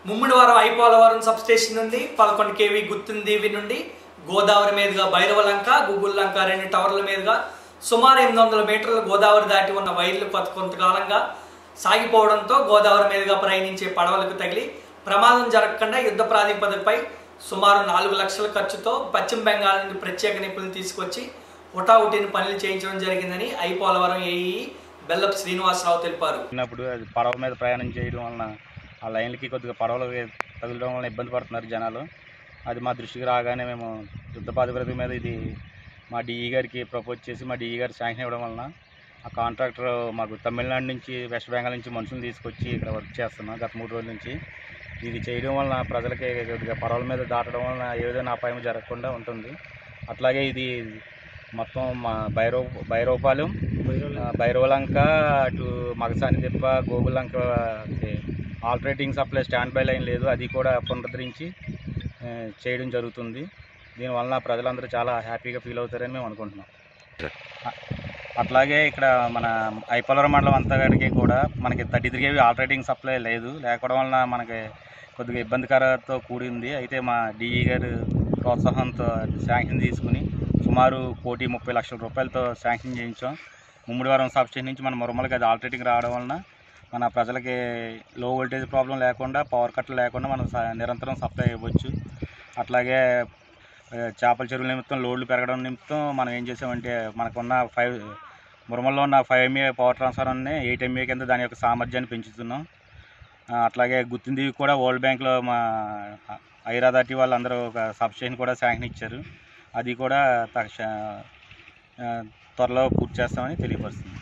ముమ్మిడివారం I. Polavaram sub station నుండి పదకొండు KV గుర్తుందేవి నుండి గోదావరి మీదుగా భైరవలంక గుగ్గుల్ లంక రెండు టవర్ల మీదుగా సుమారు ఎనిమిది వందల మీటర్ల గోదావరి దాటి ఉన్న వైర్లు కొత్త కొంతకాలంగా సాగిపోవడంతో గోదావరి మీదుగా ప్రయాణించే పడవలకు తగిలి ప్రమాదం జరగకుండా యుద్ధ ప్రాతిపదికపై సుమారు నాలుగు లక్షల ఖర్చుతో పశ్చిమ బెంగాల్ నుండి ప్రత్యేక నిపుణులు తీసుకొచ్చి హుటాహుటిని పనులు చేయించడం జరిగిందని ఐపోలవరం ఏఈ బెల్లపు శ్రీనివాసరావు తెలిపారు చిన్నప్పుడు అది పడవ మీద ప్రయాణం చేయడం వలన ఆ లైన్లకి కొద్దిగా పడవలు తగలడం వలన ఇబ్బంది పడుతున్నారు జనాలు అది మా దృష్టికి రాగానే మేము యుద్ధ ప్రాతిపదిక మీద ఇది మా డిఈ గారికి ప్రపోజ్ చేసి మా డిఈ గారు శాంక్షన్ ఇవ్వడం వలన ఆ కాంట్రాక్టర్ మాకు తమిళనాడు నుంచి వెస్ట్ బెంగాల్ నుంచి మనుషులు తీసుకొచ్చి ఇక్కడ వర్క్ చేస్తున్నాం గత మూడు రోజుల నుంచి ఇది చేయడం వలన ప్రజలకి కొద్దిగా పడవల మీద దాటడం వలన ఏ విధమైన అపాయం జరగకుండా ఉంటుంది అట్లాగే ఇది మొత్తం మా భైరవ భైరవపాలెం ఆ, భైరవలంక అటు Magasani Tippa Gogulanka alternating supply stand by line లేదు అది కూడా పునరుద్ధరించి ఆ, చేయడం జరుగుతుంది దీనివల్ల ప్రజలందరూ చాలా హ్యాపీగా ఫీల్ అవుతారని మేము అనుకుంటున్నాం అ- అట్లాగే ఇక్కడ మన ఐపలవరం మండలం అంతగాడికి కూడా మనకి thirty three KV alternating supply లేదు లేకపోవడం వలన మనకి కొద్దిగా ఇబ్బందికరతో కూడింది అయితే మా డిఈ గారు ప్రోత్సాహంతో శాంక్షన్ తీసుకుని సుమారు కోటి ముప్పై లక్షల రూపాయలతో శాంక్షన్ చేయించాం ముమ్మిడివారం సబ్స్టేషన్ నుంచి మన మురమలకి అది ఆల్టరేటింగ్ రావడం వలన మన ప్రజలకి లో వోల్టేజ్ ప్రాబ్లం లేకుండా పవర్ కట్లు లేకుండా మనం స- నిరంతరం సప్లై ఇవ్వచ్చు అట్లాగే ఆ, చేపల చెరువుల నిమిత్తం లోడ్లు పెరగడం నిమిత్తం మనం ఏం చేసామంటే మనకున్న ఫైవ్ మురమల్లో ఉన్న ఫైవ్ ఎంఏ పవర్ ట్రాన్స్ఫార్మర్ని ఎయిట్ ఎంఏ కింద దాని యొక్క సామర్థ్యాన్ని పెంచుతున్నాం ఆ, అట్లాగే గుర్తింది కూడా వరల్డ్ బ్యాంక్లో మా ఐరాదాటి వాళ్ళందరూ ఒక సబ్స్టేషన్ కూడా శాంక్షన్ ఇచ్చారు అది కూడా తక్ష ఆ, త్వరలో పూర్తి చేస్తామని తెలియపరుస్తుంది